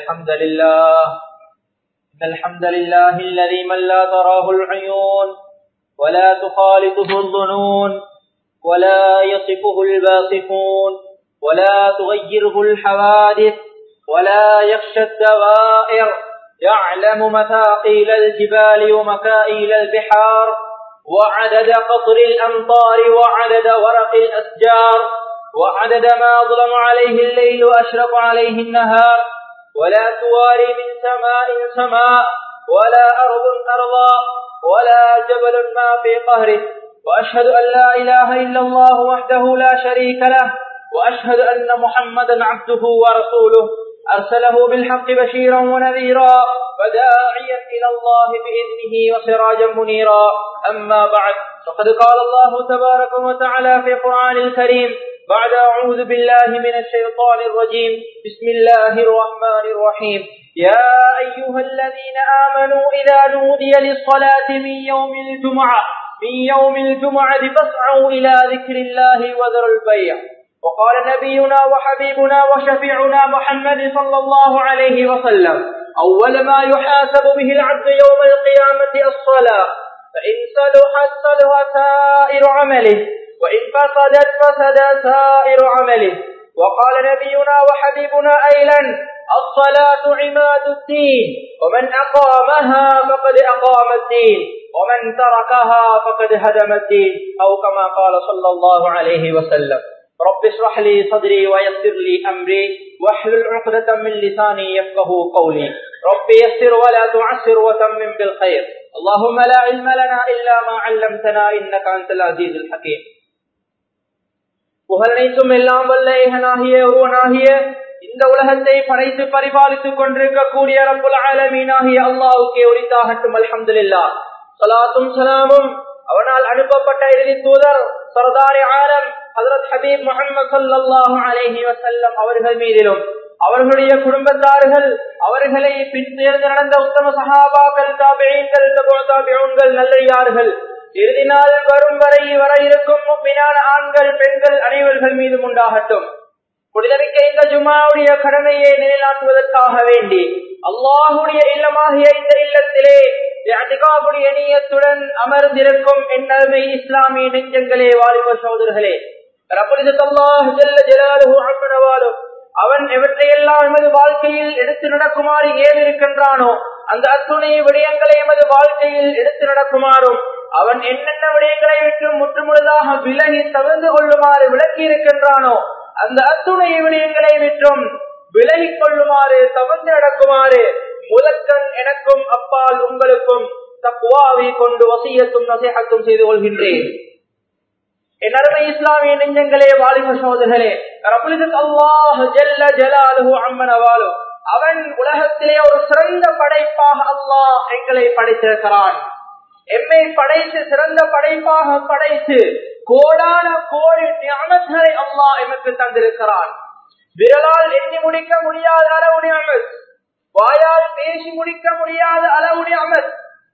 الحمد لله إن الحمد لله الذي من لا تراه العيون ولا تخالطه الظنون ولا يصفه الباصفون ولا تغيره الحوادث ولا يخشى الدوائر يعلم مثاقيل الجبال ومكائيل البحار وعدد قطر الأمطار وعدد ورق الأشجار وعدد ما أظلم عليه الليل وأشرق عليه النهار ولا تواري من سماء سماء ولا أرض أرضا ولا جبل ما في قهره وأشهد أن لا إله إلا الله وحده لا شريك له وأشهد أن محمدا عبده ورسوله أرسله بالحق بشيرا ونذيرا وداعيا إلى الله بإذنه وسراجا منيرا أما بعد فقد قال الله تبارك وتعالى في القرآن الكريم بعد أعوذ بالله من الشيطان الرجيم بسم الله الرحمن الرحيم يا أيها الذين آمنوا إذا نودي للصلاة من يوم الجمعة من يوم الجمعة فاسعوا إلى ذكر الله وذروا البيع وقال نبينا وحبيبنا وشفيعنا محمد صلى الله عليه وسلم أول ما يحاسب به العبد يوم القيامة الصلاة فإن صلحت صلح سائر عمله وإن فسدت فسد سائر عمله وقال نبينا وحبيبنا أيلا الصلاة عماد الدين ومن أقامها فقد أقام الدين ومن تركها فقد هدم الدين أو كما قال صلى الله عليه وسلم رب اشرح لي صدري ويسر لي أمري واحلل عقدة من لساني يفقه قولي رب يسر ولا تعسر وتمم بالخير اللهم لا علم لنا إلا ما علمتنا إنك أنت العزيز الحكيم புகழனைத்தும் எல்லாம் வல்ல ஏகனாகிய ஒருவனாகிய இந்த உலகத்தை படைத்து பரிபாலித்துக் கொண்டிருக்கக்கூடிய ரப்புல் ஆலமீனாகிய அல்லாவுக்கே உரித்தாகட்டும் அல்ஹம்துலில்லா சலாத்தும் சலாமும் அவனால் அனுப்பப்பட்ட இறுதி தூதர் சரதாரி ஆலம் ஹசரத் ஹபீப் முகமது சல்லாஹூ அலஹி வசல்லம் அவர்கள் மீதிலும் அவர்களுடைய குடும்பத்தார்கள் அவர்களை பின்தேர்ந்து நடந்த உத்தம சகாபாக்கள் தாபியங்கள் தாபியங்கள் நல்லடியார்கள் இறுதி நாள் வரும் வரை வர இருக்கும் முப்பினான ஆண்கள் பெண்கள் அனைவர்கள் மீதும் உண்டாகட்டும் புனிதமிக்க இந்த ஜுமாவுடைய கடமையை நிலைநாட்டுவதற்காக வேண்டி அல்லாஹுடைய இல்லமாகிய இந்த இல்லத்திலே அதிகாவுடைய நீயத்துடன் அமர்ந்திருக்கும் என் நன்மை இஸ்லாமிய நெஞ்சங்களே வாலிப சோதர்களே அவன் எவற்றையெல்லாம் எமது வாழ்க்கையில் எடுத்து நடக்குமாறு ஏவிருக்கின்றானோ அந்த அத்துணை விடயங்களை எமது வாழ்க்கையில் எடுத்து நடக்குமாறும் அவன் என்னென்ன விடயங்களை விட்டு முற்றுமுழுதாக விலகி தவிர்த்து கொள்ளுமாறு விளக்கி இருக்கின்றானோ அந்த அத்துணை விடயங்களை விட்டும் விலகிக் கொள்ளுமாறு தவிர்த்து நடக்குமாறு முதற்கண் எனக்கும் அப்பால் உங்களுக்கும் தப்புவாவை கொண்டு வசியத்தும் நசையத்தும் செய்து கொள்கின்றேன் என் அருமை இஸ்லாமிய நெஞ்சங்களே வாலிப சோதர்களே அல்லாஹ் ஜல்ல ஜலாலுஹு அம்மனவாலு அவன் உலகத்திலே ஒரு சிறந்த படைப்பாக அல்லாஹ் எங்களை படைத்திருக்கிறான் எம்மை படைத்து சிறந்த படைப்பாக படைத்து கோடான கோடி ஞானங்களை அல்லாஹ் எமக்கு தந்திருக்கிறான் விரலால் எண்ணி முடிக்க முடியாத அளவு நியமத் வாயால் பேசி முடிக்க முடியாத அளவு நியமத்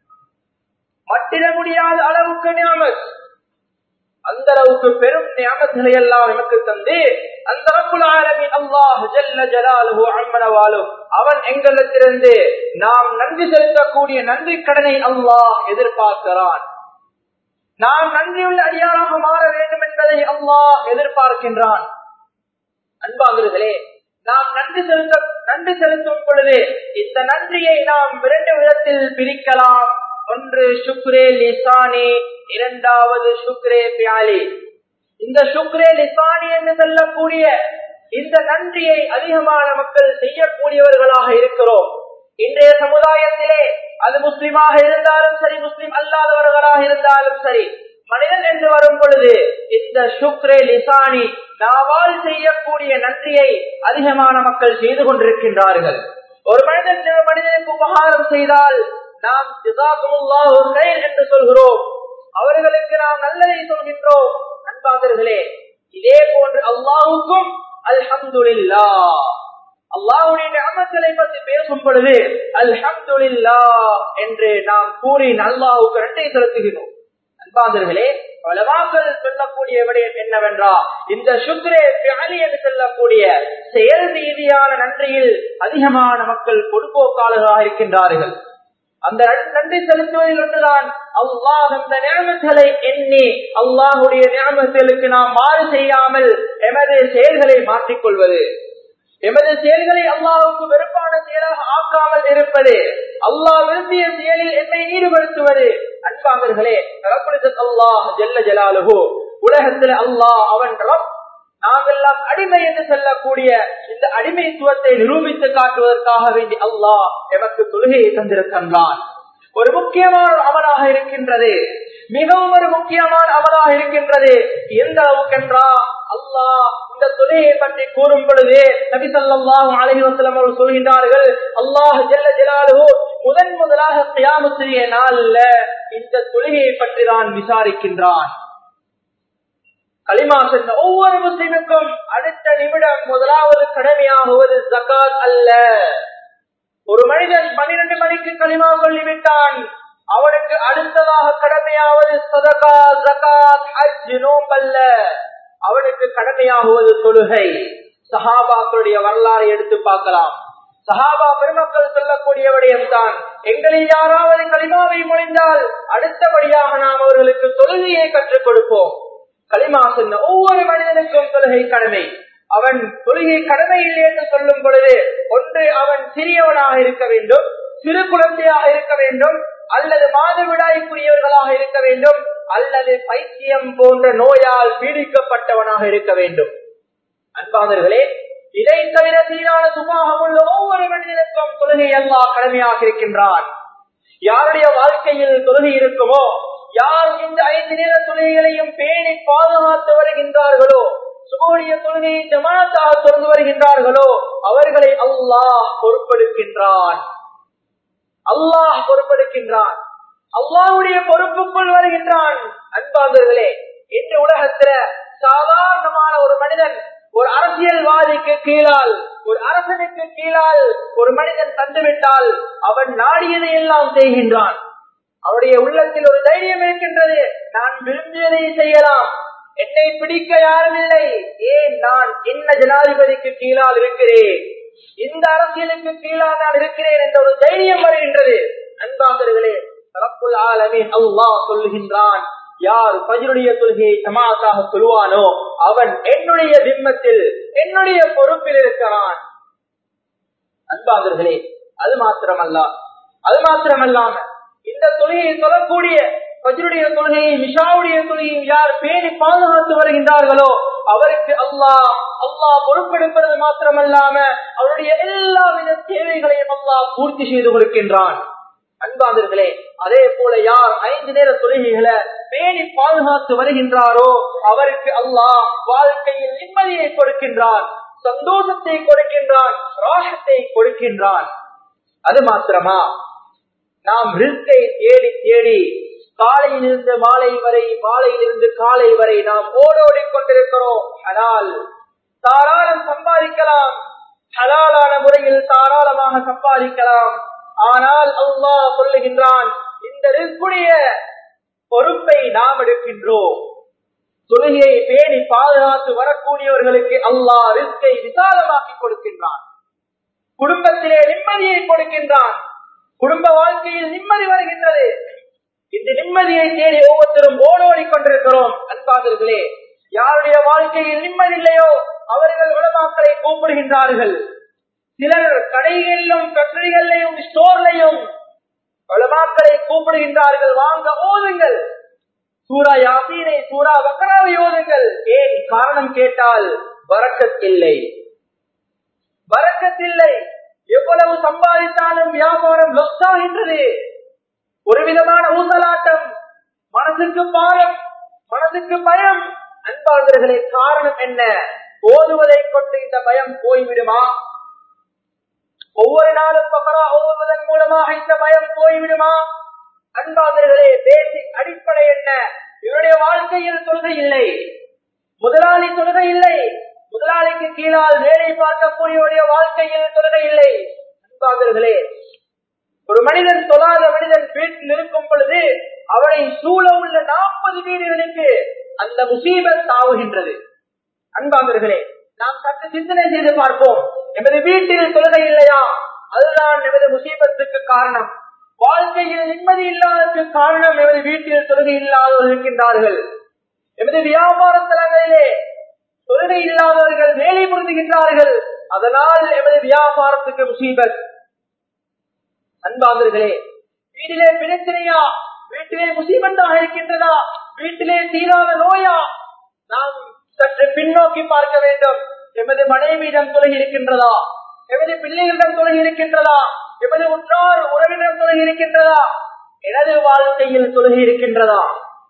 மட்டிட முடியாத அளவுக்கு நியமத் அந்த அளவுக்கு பெரும் நியமத்துகளை எல்லாம் எமக்கு தந்து அந்த ரப்புல் ஆலமின் அல்லாஹ் ஜல்ல ஜலாலுஹு அம்மனவாலு அவன் எங்களிடத்திலிருந்து நாம் நன்றி செலுத்தக்கூடிய நன்றி கடனை அல்லாஹ் எதிர்பார்க்கிறான் நாம் நன்றியுள்ள அடியாராக மாற வேண்டும் என்பதை அல்லாஹ் எதிர்பார்க்கின்றான் அன்பாங்களே நாம் நன்றி செலுத்த நன்றி செலுத்தும் பொழுது இந்த நன்றியை நாம் இரண்டு விதத்தில் பிரிக்கலாம் ஒன்று சுக்ரே லிசானி இரண்டாவது சுக்ரே பியாலி இந்த சுக்ரே லிசானி என்று சொல்லக்கூடிய இந்த நன்றியை அதிகமான மக்கள் செய்யக்கூடியவர்களாக இருக்கிறோம் இன்றைய சமுதாயத்திலே அது முஸ்லிமாக இருந்தாலும் சரி முஸ்லிம் அல்லாதவர்களாக இருந்தாலும் சரி மனிதன் என்று வரும் பொழுது இந்த சுக்ரே லிசானி நாவால் செய்யக்கூடிய நன்றியை அதிகமான மக்கள் செய்து கொண்டிருக்கின்றார்கள் ஒரு மனிதன் மனிதனுக்கு உபகாரம் செய்தால் நாம் என்று சொல்கிறோம் அவர்களுக்கு நாம் நல்லதை சொல்கின்றோம் நண்பாதர்களே இதே போன்று அல்லாவுக்கும் அல்ஹம்துல்லா அல்லாவுடைய அமர்த்தலை பற்றி பேசும் பொழுது அல்ஹம்துல்லா என்று நாம் கூறி அல்லாவுக்கு நன்றி செலுத்துகிறோம் அன்பாந்தர்களே பலவாக்கள் சொல்லக்கூடிய விடயம் என்னவென்றா இந்த சுக்ரே பியாலி என்று சொல்லக்கூடிய செயல் ரீதியான நன்றியில் அதிகமான மக்கள் கொடுப்போக்காளர்களாக இருக்கின்றார்கள் அந்த நன்றி செலுத்துவதில் ஒன்றுதான் அல்லாஹ் அந்த நியமங்களை எண்ணி அல்லாஹுடைய நியமங்களுக்கு நாம் மாறு செய்யாமல் எமது செயல்களை மாற்றிக்கொள்வது எமது செயல்களை அல்லாஹுக்கு வெறுப்பான செயலாக ஆக்காமல் இருப்பது அல்லாஹ் விரும்பிய செயலில் என்னை ஈடுபடுத்துவது அன்பாளர்களே அல்லாஹ் ஜெல்ல ஜலாலுகோ உலகத்தில் அல்லாஹ் அவன் ரப் நாங்கெல்லாம் அடிமை என்று சொல்லக்கூடிய இந்த அடிமைத்துவத்தை நிரூபித்து காட்டுவதற்காக வேண்டி அல்லாஹ் எமக்கு தொழுகையை தந்திருக்கின்றான் ஒரு முக்கியமான அமலாக இருக்கின்றது மிகவும் ஒரு முக்கியமான அமலாக இருக்கின்றது எந்த அளவுக்கென்றா அல்லாஹ் இந்த தொழுகையை பற்றி கூறும் பொழுது நபி சொல்லாஹு அலஹி வசலம் அவர்கள் சொல்கின்றார்கள் அல்லாஹ் ஜெல்ல ஜலாலு முதன் முதலாக கியாமத்திரிய நாள்ல இந்த தொழுகையை பற்றி தான் விசாரிக்கின்றான் களிமா சென்ற ஒவ்வொரு முஸ்லிமுக்கும் அடுத்த நிமிடம் முதலாவது கடமையாகுவது ஜகாத் அல்ல ஒரு மனிதன் பன்னிரண்டு மணிக்கு களிமா சொல்லிவிட்டான் அவனுக்கு அடுத்ததாக கடமையாவது சதகா ஜகாத் ஹஜ் நோம்பல்ல அவனுக்கு கடமையாகுவது தொழுகை சஹாபாக்களுடைய வரலாறை எடுத்து பார்க்கலாம் சஹாபா பெருமக்கள் சொல்லக்கூடிய விடயம்தான் எங்களில் யாராவது களிமாவை மொழிந்தால் அடுத்தபடியாக நாம் அவர்களுக்கு தொழுகையை கற்றுக் கொடுப்போம் களிமா சொன்ன ஒவ்வொரு மனிதனுக்கும் தொழுகை கடமை அவன் தொழுகை கடமை இல்லை என்று சொல்லும் பொழுது ஒன்று அவன் சிறியவனாக இருக்க வேண்டும் சிறு குழந்தையாக இருக்க வேண்டும் அல்லது மாதவிடாய்க்குரியவர்களாக இருக்க வேண்டும் அல்லது பைத்தியம் போன்ற நோயால் பீடிக்கப்பட்டவனாக இருக்க வேண்டும் அன்பாளர்களே இதை தவிர சீரான சுபாகம் உள்ள ஒவ்வொரு மனிதனுக்கும் தொழுகை அல்லா கடமையாக இருக்கின்றான் யாருடைய வாழ்க்கையில் தொழுகை இருக்குமோ யார் இந்த ஐந்து நேர தொழுகைகளையும் பேணி பாதுகாத்து வருகின்றார்களோ சுகோடைய தொழுகையை ஜமாத்தாக தொடர்ந்து வருகின்றார்களோ அவர்களை அல்லாஹ் பொறுப்பெடுக்கின்றான் அல்லாஹ் பொறுப்பெடுக்கின்றான் அல்லாஹுடைய பொறுப்புக்குள் வருகின்றான் அன்பாந்தர்களே இந்த உலகத்துல சாதாரணமான ஒரு மனிதன் ஒரு அரசியல்வாதிக்கு கீழால் ஒரு அரசனுக்கு கீழால் ஒரு மனிதன் தந்துவிட்டால் அவன் நாடியதை எல்லாம் செய்கின்றான் அவருடைய உள்ளத்தில் ஒரு தைரியம் இருக்கின்றது நான் விரும்பியதை செய்யலாம் என்னை பிடிக்க யாரும் இல்லை ஏன் நான் என்ன ஜனாதிபதிக்கு கீழால் இருக்கிறேன் இந்த அரசியலுக்கு கீழால் நான் இருக்கிறேன் என்ற ஒரு தைரியம் வருகின்றது அன்பாந்தர்களே தரப்புல் ஆலமின் அல்லாஹ் சொல்லுகின்றான் யார் பஜருடைய கொள்கையை சமாசாக சொல்லுவானோ அவன் என்னுடைய திம்மத்தில் என்னுடைய பொறுப்பில் இருக்கிறான் அன்பாந்தர்களே அது மாத்திரமல்ல அது மாத்திரமல்லாம இந்த தொழுகையை சொல்லக்கூடிய பஜருடைய தொழுகையை மிஷாவுடைய தொழுகையை யார் பேணி பாதுகாத்து வருகின்றார்களோ அவருக்கு அல்லாஹ் அல்லாஹ் பொறுப்பெடுப்பது மாத்திரமல்லாம அவருடைய எல்லா வித தேவைகளையும் அல்லாஹ் பூர்த்தி செய்து கொடுக்கின்றான் அன்பாந்தர்களே அதே போல யார் ஐந்து நேர தொழுகைகளை பேணி பாதுகாத்து வருகின்றாரோ அவருக்கு அல்லாஹ் வாழ்க்கையில் நிம்மதியை கொடுக்கின்றான் சந்தோஷத்தை கொடுக்கின்றான் ராகத்தை கொடுக்கின்றான் அது மாத்திரமா நாம் ரிஸ்கை தேடி தேடி காலையிலிருந்து மாலை வரை மாலையிலிருந்து காலை வரை நாம் ஓடோடி கொண்டிருக்கிறோம் ஆனால் தாராளம் சம்பாதிக்கலாம் ஹலாலான முறையில் தாராளமாக சம்பாதிக்கலாம் ஆனால் அல்லாஹ் சொல்லுகின்றான் இந்த ரிஸ்குடைய பொறுப்பை நாம் எடுக்கின்றோம் தொழுகையை பேணி பாதுகாத்து வரக்கூடியவர்களுக்கு அல்லாஹ் ரிஸ்கை விசாலமாக்கி கொடுக்கின்றான் குடும்பத்திலே நிம்மதியை கொடுக்கின்றான் குடும்ப வாழ்க்கையில் நிம்மதி வருகின்றது இந்த நிம்மதியை தேடி ஒவ்வொருத்தரும் ஓடோடி கொண்டிருக்கிறோம் அன்பாதர்களே யாருடைய வாழ்க்கையில் நிம்மதி இல்லையோ அவர்கள் உலமாக்களை கூப்பிடுகின்றார்கள் சிலர் கடைகளிலும் ஃபேக்டரிகளிலும் ஸ்டோர்லையும் உலமாக்களை கூப்பிடுகின்றார்கள் வாங்க ஓதுங்கள் சூரா யாசீனை சூரா பக்கராவை ஓதுங்கள் ஏன் காரணம் கேட்டால் வரக்கத்தில்லை வரக்கத்தில்லை எவ்வளவு சம்பாதித்தாலும் வியாபாரம் லொஸ்டாகின்றது ஒரு விதமான ஊசலாட்டம் மனசுக்கு பாயம் மனசுக்கு பயம் அன்பாளர்களே காரணம் என்ன ஓதுவதை கொண்டு இந்த பயம் போய்விடுமா ஒவ்வொரு நாளும் பக்கரா ஓதுவதன் மூலமாக இந்த பயம் போய்விடுமா அன்பாளர்களே பேசிக் அடிப்படை என்ன இவருடைய வாழ்க்கையில் தொழுகை இல்லை முதலாளி தொழுகை இல்லை முதலாளிக்கு கீழால் வேலை பார்க்கக்கூடியவருடைய வாழ்க்கையில் தொழுகை இல்லை அன்பாளர்களே ஒரு மனிதன் தொழாத மனிதன் வீட்டில் இருக்கும் பொழுது அவனை சூழ உள்ள நாற்பது வீடுகளுக்கு அந்த முசீபத் தாவுகின்றது அன்பாந்தர்களே நாம் சற்று சிந்தனை செய்து பார்ப்போம் எமது வீட்டில் தொழுகை இல்லையா அதுதான் எமது முசீபத்துக்கு காரணம் வாழ்க்கையில் நிம்மதி இல்லாததற்கு காரணம் எமது வீட்டில் தொழுகை இல்லாதவர்கள் இருக்கின்றார்கள் எமது வியாபார தலங்களிலே தொழுகை இல்லாதவர்கள் வேலை புரிந்துகின்றார்கள் அதனால் எமது வியாபாரத்துக்கு முசீபத் அன்பாந்தர்களே வீட்டிலே பிரச்சனையா வீட்டிலே முசீபத்தாக இருக்கின்றதா வீட்டிலே தீராத நோயா நாம் சற்று பின்னோக்கி பார்க்க வேண்டும் எமது மனைவியிடம் தொலை இருக்கின்றதா எமது பிள்ளைகளிடம் தொலை இருக்கின்றதா எமது உற்றார் உறவினர் தொலை இருக்கின்றதா எனது வாழ்க்கையில் தொழுகை இருக்கின்றதா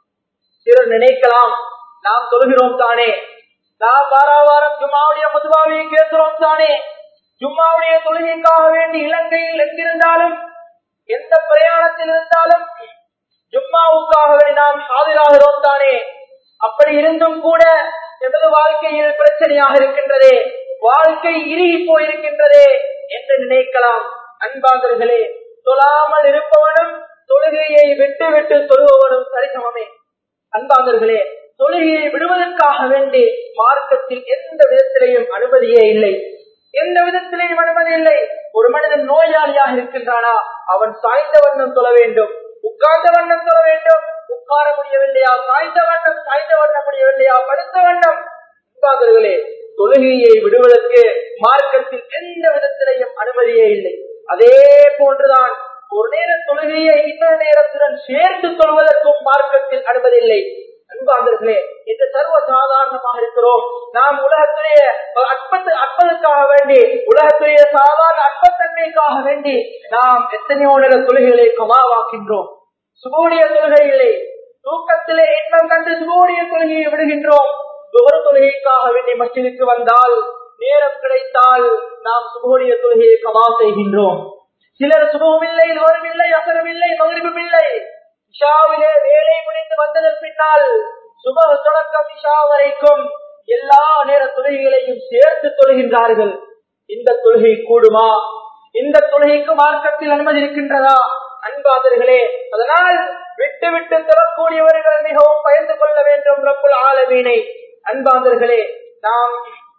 சிலர் நினைக்கலாம் நாம் தொழுகிறோம் தானே நாம் வார வாரம் ஜும்மாவுடைய முதுபாவியை கேட்கிறோம் தானே ஜும்மாவுடைய தொழுகைக்காக வேண்டி இலங்கையில் எங்கிருந்தாலும் எந்த பிரயாணத்தில் இருந்தாலும் ஜும்மாவுக்காக வேண்டி நாம் ஆஜராகிறோம் தானே அப்படி இருந்தும் கூட எமது வாழ்க்கையில் பிரச்சனையாக இருக்கின்றதே வாழ்க்கை இறுகி போயிருக்கின்றதே என்று நினைக்கலாம் அன்பாந்தர்களே தொழாமல் இருப்பவனும் தொழுகையை விட்டு விட்டு தொழுபவனும் சரிசமமே அன்பாந்தர்களே தொழுகையை விடுவதற்காக வேண்டி மார்க்கத்தில் எந்த விதத்திலையும் அனுமதியே இல்லை எந்த விதத்திலையும் அனுமதி இல்லை ஒரு மனிதன் நோயாளியாக இருக்கின்றானா அவன் சாய்ந்த வண்ணம் தொழ வேண்டும் உட்கார்ந்த வண்ணம் தொழ வேண்டும் உட்கார முடியவில்லையா சாய்ந்த வண்ணம் சாய்ந்த வண்ணம் முடியவில்லையா படுத்த வண்ணம் அன்பாந்தர்களே தொழுகையை விடுவதற்கு மார்க்கத்தில் எந்த விதத்திலையும் அனுமதியே இல்லை அதே போன்றுதான் ஒரு நேர தொழுகையை இன்னொரு நேரத்துடன் சேர்த்து தொழுவதற்கும் மார்க்கத்தில் அனுமதி இல்லை அன்பாந்தர்களே இது சர்வ சாதாரணமாக இருக்கிறோம் நாம் உலகத்துடைய அற்பத்து அற்பதற்காக வேண்டி உலகத்துடைய சாதாரண அற்பத்தன்மைக்காக வேண்டி நாம் எத்தனையோ நேர தொழுகைகளை கமாவாக்கின்றோம் சுகோடைய தொழுகைகளை தூக்கத்திலே இன்பம் கண்டு சுகோடைய தொழுகையை விடுகின்றோம் ஒரு தொழுகைக்காக வேண்டி மஸ்ஜிதுக்கு வந்தால் நேரம் கிடைத்தால் நாம் சுகோடைய தொழுகையை கமா செய்கின்றோம் சிலர் சுபமும் இல்லை லோரும் இல்லை அசரும் இல்லை மகிழ்வும் இல்லை இஷாவிலே வேலை முடிந்து வந்ததன் பின்னால் சுப தொடக்கம் இஷா வரைக்கும் எல்லா நேர தொழுகைகளையும் சேர்த்து தொழுகின்றார்கள் இந்த தொழுகை கூடுமா இந்த தொழுகைக்கு மார்க்கத்தில் அனுமதி இருக்கின்றதா அன்பாதர்களே அதனால் விட்டு விட்டு தரக்கூடியவர்கள் மிகவும் பயந்து கொள்ள வேண்டும் ரப்புல் ஆலமீனை அன்பாதர்களே நாம்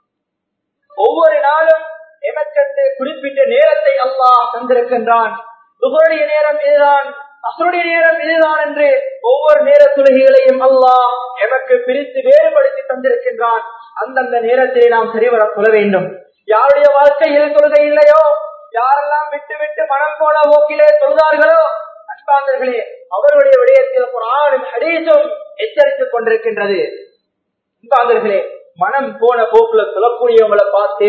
ஒவ்வொரு நாளும் எமக்கென்று குறிப்பிட்ட நேரத்தை அல்லாஹ் தந்திருக்கின்றான் துகருடைய நேரம் இதுதான் அசருடைய நேரம் இதுதான் என்று ஒவ்வொரு நேர தொழுகைகளையும் அல்லாஹ் எமக்கு பிரித்து வேறுபடுத்தி தந்திருக்கின்றான் அந்தந்த நேரத்திலே நாம் சரிவர சொல்ல வேண்டும் யாருடைய வாழ்க்கையில் தொழுகை இல்லையோ யாரெல்லாம் விட்டு விட்டு மனம் போன போக்கிலே தொழுதார்களோ அன்பாந்தர்களே அவருடைய விடயத்தில் குரானும் ஹரீசும் எச்சரித்துக் கொண்டிருக்கின்றது அன்பாந்தர்களே மனம் போன போக்குல சொல்லக்கூடியவங்களை பார்த்து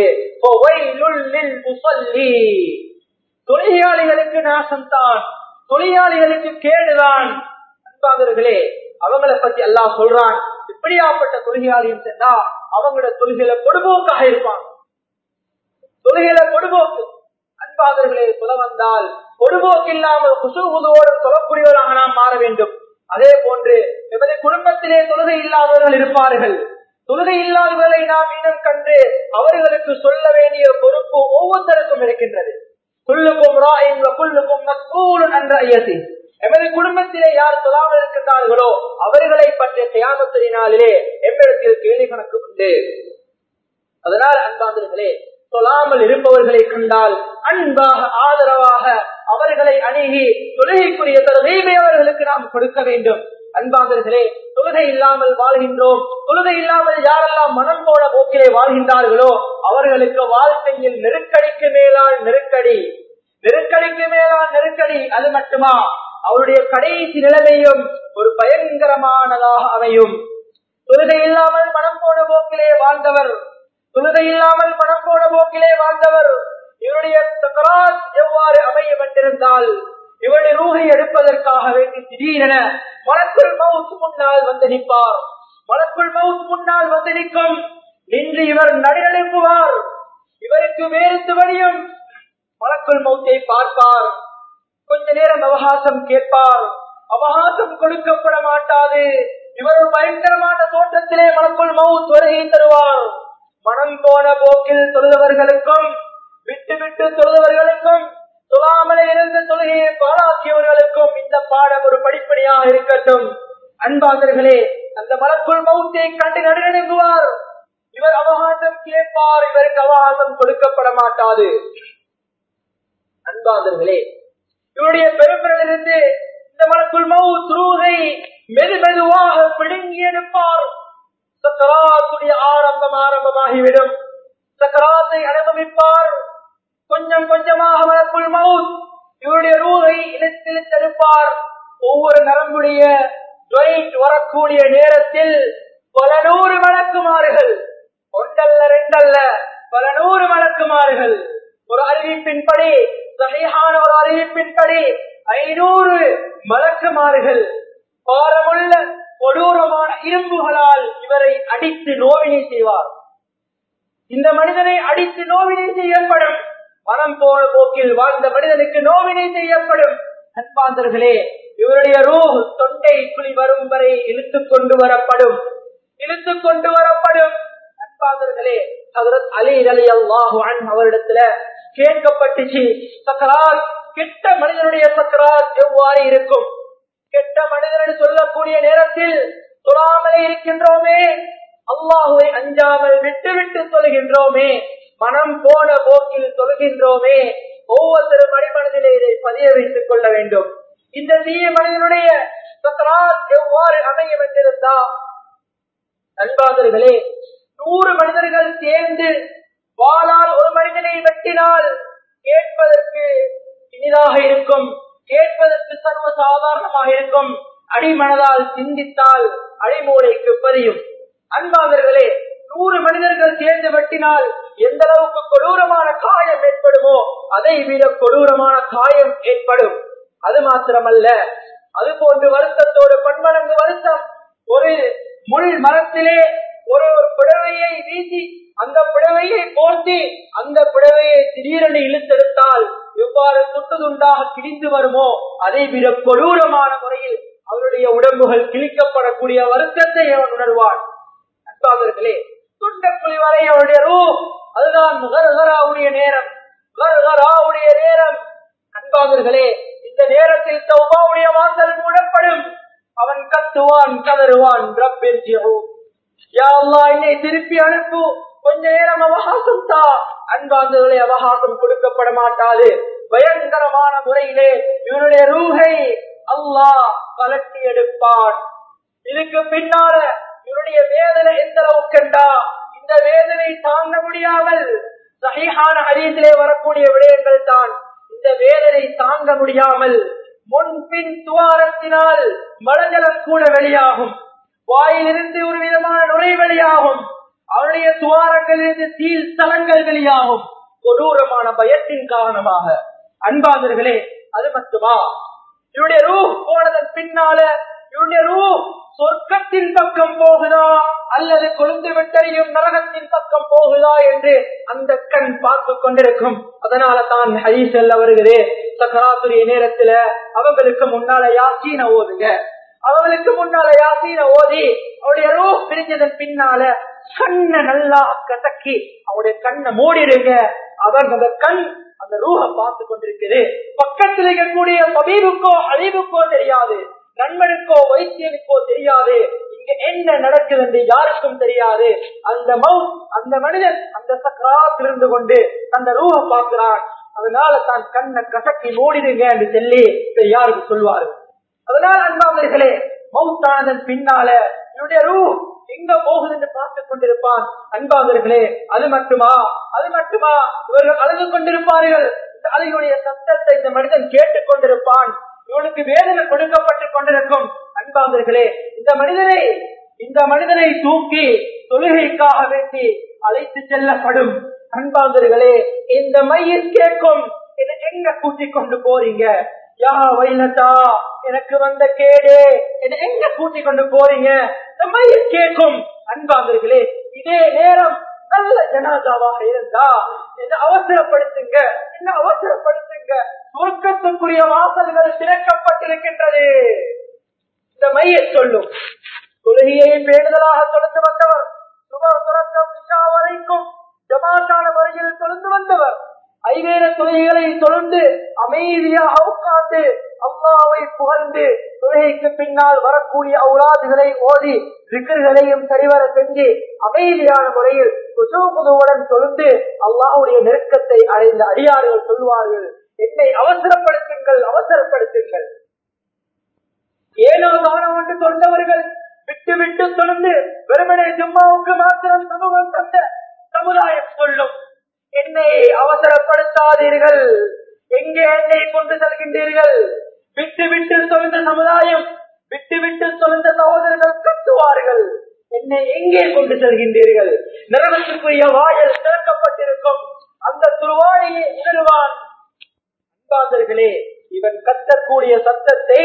தொழிலாளிகளுக்கு நாசம் தான் தொழிலாளிகளுக்கு கேடுதான் அன்பாந்தர்களே அவங்களை பத்தி எல்லாம் சொல்றான் இப்படியாப்பட்ட தொழிலாளியும் சொன்னா அவங்களோட தொழுகையில பொடுபோக்காக இருப்பாங்க தொழுகையில பொடுபோக்கு அன்பாதர்களே சொல்ல வந்தால் பொடுபோக்கு இல்லாமல் குசுகுதுவோடு சொல்லக்கூடியவராக நாம் மாற வேண்டும் அதே போன்று எமது குடும்பத்திலே தொழுகை இல்லாதவர்கள் இருப்பார்கள் தொழுகை இல்லாதவர்களை நாம் இனம் கண்டு அவர்களுக்கு சொல்ல வேண்டிய பொறுப்பு ஒவ்வொருத்தருக்கும் இருக்கின்றது குள்ளுக்கும் ராயின் குள்ளுக்கும் மக்கூலும் என்ற ஐயசி எமது குடும்பத்திலே யார் தொழாமல் இருக்கின்றார்களோ அவர்களை பற்றிய தியாகத்தினாலே எவ்விடத்தில் கேள்வி கணக்கு உண்டு அதனால் அன்பாந்தர்களே சொல்லாமல் இருப்பவர்களை கண்டால் அன்பாக ஆதரவாக அவர்களை அணுகி தொழுகைக்குரிய தருகைமை அவர்களுக்கு நாம் கொடுக்க வேண்டும் அன்பாந்தர்களே தொழுகை இல்லாமல் வாழ்கின்றோம் தொழுகை இல்லாமல் யாரெல்லாம் மனம் போன போக்கிலே வாழ்கின்றார்களோ அவர்களுக்கு வாழ்க்கையில் நெருக்கடிக்கு மேலால் நெருக்கடி நெருக்கடிக்கு மேலால் நெருக்கடி அது மட்டுமா அவருடைய கடைசி நிலைமையும் ஒரு பயங்கரமானதாக அமையும் தொழுகை இல்லாமல் மனம் போன போக்கிலே வாழ்ந்தவர் தொழுகை இல்லாமல் பணம் போன போக்கிலே வாழ்ந்தவர் இவருடைய சக்கராத் எவ்வாறு அமையப்பட்டிருந்தால் இவருடைய ரூகை எடுப்பதற்காக வேண்டி திடீரென மலக்குள் மவுத் முன்னால் வந்து நிற்பார் மலக்குள் மவுத் முன்னால் வந்து நிற்கும் நின்று இவர் நடுநடுப்புவார் இவருக்கு வேறு வழியும் மலக்குள் மௌத்தை பார்ப்பார் கொஞ்ச நேரம் அவகாசம் கேட்பார் அவகாசம் கொடுக்கப்பட மாட்டாது இவர் ஒரு பயங்கரமான தோற்றத்திலே மலக்குள் மவுத் வருகை தருவார் மனம் போன போக்கில் தொழுதவர்களுக்கும் விட்டு விட்டு தொழுதவர்களுக்கும் தொழாமலே இருந்து தொழ தொழுகையை பாழாக்கியவர்களுக்கும் இந்த பாடம் ஒரு படிப்படியாக இருக்கட்டும் அன்பாதர்களே அந்த மலக்குள் மௌத்தை கண்டு நடுநடுங்குவார் இவர் அவகாசம் கேட்பார் இவருக்கு அவகாசம் கொடுக்கப்பட மாட்டாது அன்பாதர்களே இவருடைய பெரும்பிலிருந்து இந்த மலக்குள் மவுத் ரூகை மெது மெதுவாக பிடுங்கி எடுப்பார் சக்கராத்துடைய ஆரம்பம் ஆரம்பமாகிவிடும் சக்கராத்தை அனுபவிப்பார் கொஞ்சம் கொஞ்சமாக மலக்குள் மவுத் இவருடைய ரூகை இழுத்தில் தடுப்பார் ஒவ்வொரு நரம்புடைய வரக்கூடிய நேரத்தில் பல நூறு வழக்குமாறுகள் ஒன்றல்ல ரெண்டல்ல பல நூறு வழக்குமாறுகள் ஒரு அறிவிப்பின்படி சகையான ஒரு அறிவிப்பின்படி ஐநூறு மலக்குமாறுகள் பாரமுள்ள கொடூரமான இரும்புகளால் இவரை அடித்து நோவினை செய்வார் இந்த மனிதனை அடித்து நோவினை செய்யப்படும் மனம் போன போக்கில் வாழ்ந்த மனிதனுக்கு நோவினை செய்யப்படும் அன்பாந்தர்களே இவருடைய ரூ தொண்டை குழி வரும் வரை இழுத்துக் கொண்டு வரப்படும் இழுத்துக் கொண்டு வரப்படும் அன்பாந்தர்களே ஹதரத் அலி அலி அல்லாஹு அவரிடத்துல கேட்கப்பட்டுச்சு சக்கராத் கெட்ட மனிதனுடைய சக்கராத் எவ்வாறு இருக்கும் கெட்ட மனிதன் சொல்லக்கூடிய நேரத்தில் தொழாமலே இருக்கின்றோமே அல்லாஹுவை அஞ்சாமல் விட்டு விட்டு சொல்கின்றோமே மனம் போன போக்கில் சொல்கின்றோமே ஒவ்வொருத்தரு மனிதனிலே இதை பதிய வைத்துக் கொள்ள வேண்டும் இந்த தீய மனிதனுடைய சக்கராத் எவ்வாறு அமையும் என்றிருந்தா நண்பாதர்களே நூறு மனிதர்கள் சேர்ந்து வாளால் ஒரு மனிதனை வெட்டினால் கேட்பதற்கு இனிதாக இருக்கும் கேட்பதற்கு சர்வ சாதாரணமாக இருக்கும் அடிமனதால் சிந்தித்தால் அடிமூளைக்கு பதியும் அன்பாதர்களே நூறு மனிதர்கள் சேர்ந்து வெட்டினால் எந்த அளவுக்கு கொடூரமான காயம் ஏற்படுமோ அதை விட கொடூரமான காயம் ஏற்படும் அது மாத்திரமல்ல அது போன்று வருத்தத்தோடு பன்மடங்கு வருத்தம் ஒரு முள் மரத்திலே ஒரு ஒரு புடவையை வீசி அந்த புடவையை போர்த்தி அந்த புடவையை திடீரென இழுத்தெடுத்தால் எவ்வாறு துண்டுதுண்டாக கிழிந்து வருமோ அதை விட கொடூரமான முறையில் அவருடைய உடம்புகள் கிழிக்கப்படக்கூடிய வருத்தத்தை அவன் உணர்வான் அன்பாளர்களே துண்டக்குழி வரை அவருடைய ரூ அதுதான் முகர்கராவுடைய நேரம் முகர்கராவுடைய நேரம் அன்பாளர்களே இந்த நேரத்தில் தௌபாவுடைய வாசல் மூடப்படும் அவன் கத்துவான் கதறுவான் என்னை திருப்பி அனுப்பு கொஞ்ச நேரம் அவகாசம் தா அன்பாந்தர்களை அவகாசம் கொடுக்கப்பட மாட்டாது பயங்கரமான முறையிலே இவனுடைய ரூகை அல்லாஹ் கலட்டி எடுப்பான் இதுக்கு பின்னால இவருடைய வேதனை எந்த அளவுக்குண்டா இந்த வேதனை தாங்க முடியாமல் சகிஹான ஹரீசிலே வரக்கூடிய விடயங்கள் தான் இந்த வேதனை தாங்க முடியாமல் முன்பின் துவாரத்தினால் மலஜலம் கூட வெளியாகும் வாயிலிருந்து ஒரு விதமான நுழை வெளியாகும் அவருடைய துவாரங்களிலிருந்து சீல் தலங்கள் வெளியாகும் கொடூரமான பயத்தின் காரணமாக அன்பாதர்களே அது மட்டுமா இவருடைய ரூ போனதன் பின்னால இவருடைய ரூ சொர்க்கத்தின் பக்கம் போகுதா அல்லது கொழுந்து விட்டறியும் நரகத்தின் பக்கம் போகுதா என்று அந்த கண் பார்த்து கொண்டிருக்கும் அதனால தான் ஹரீசல் வருகிறது சக்கராத்துரிய நேரத்துல அவங்களுக்கு முன்னால யாசீன ஓதுங்க அவங்களுக்கு முன்னால யாசீன ஓதி அவருடைய ரூ பிரிஞ்சதன் பின்னால கண்ணை நல்லா கசக்கி அவருடைய கண்ணை மூடிடுங்க அவங்க அந்த கண் அந்த ரூஹ பார்த்து கொண்டிருக்குது பக்கத்தில் இருக்கக்கூடிய பபீவுக்கோ அழிவுக்கோ தெரியாது நண்பனுக்கோ வைத்தியனுக்கோ தெரியாது இங்க என்ன நடக்குது என்று யாருக்கும் தெரியாது அந்த மவுத் அந்த மனிதன் அந்த சக்கராத்தில் இருந்து கொண்டு அந்த ரூஹ பார்க்கிறான் அதனால தான் கண்ணை கசக்கி மூடிடுங்க என்று சொல்லி இதை யாருக்கு சொல்வாரு அதனால அன்பாளர்களே மவுத்தானதன் பின்னால என்னுடைய ரூ எங்க போகுது என்று பார்த்துக் கொண்டிருப்பான் அன்பாளர்களே அது மட்டுமா அது மட்டுமா இவர்கள் அழுது கொண்டிருப்பார்கள் இந்த அழுகையுடைய சத்தத்தை இந்த மனிதன் கேட்டுக் கொண்டிருப்பான் இவனுக்கு வேதனை கொடுக்கப்பட்டுக் கொண்டிருக்கும் அன்பாளர்களே இந்த மனிதனை இந்த மனிதனை தூக்கி தொழுகைக்காக வேண்டி அழைத்து செல்லப்படும் அன்பாளர்களே இந்த மையில் கேட்கும் இதை எங்க கூட்டிக் கொண்டு போறீங்க யா வைலதா எனக்கு வந்த கேடு என்னை எங்க கூட்டி கொண்டு போறீங்க இந்த மயில் கேட்கும் அன்பாந்தர்களே இதே நேரம் நல்ல ஜனாதாவாக இருந்தா என்ன அவசரப்படுத்துங்க என்ன அவசரப்படுத்துங்க சுருக்கத்துக்குரிய வாசல்கள் திறக்கப்பட்டிருக்கின்றது இந்த மைய சொல்லும் தொழுகையை பேணுதலாக தொழுந்து வந்தவர் சுப துறக்கம் இஷா வரைக்கும் ஜமாத்தான முறையில் தொழுந்து வந்தவர் ஐவேர தொழுகைகளை தொடர்ந்து அமைதியாக உட்கார்ந்து அல்லாவை புகழ்ந்து தொழுகைக்கு பின்னால் வரக்கூடிய அவுலாதுகளை ஓதி விக்கர்களையும் சரிவர செஞ்சு அமைதியான முறையில் குசுகுதுவுடன் தொழுந்து அல்லாவுடைய நெருக்கத்தை அடைந்த அடியார்கள் சொல்வார்கள் என்னை அவசரப்படுத்துங்கள் அவசரப்படுத்துங்கள் ஏனோ தானம் ஒன்று கொண்டவர்கள் விட்டு விட்டு தொழுந்து வெறுமனை ஜும்மாவுக்கு மாத்திரம் சமூகம் தந்த சமுதாயம் சொல்லும் என்னை அவசரப்படுத்தாதீர்கள் எங்கே என்னை கொண்டு செல்கின்றீர்கள் விட்டு விட்டு தொழுந்த சமுதாயம் விட்டு விட்டு தொழுந்த சகோதரர்கள் கத்துவார்கள் என்னை எங்கே கொண்டு செல்கின்றீர்கள் நரகத்துக்குரிய வாயல் திறக்கப்பட்டிருக்கும் அந்த துருவாணியை உணர்வான் அன்பாந்தர்களே இவன் கத்தக்கூடிய சத்தத்தை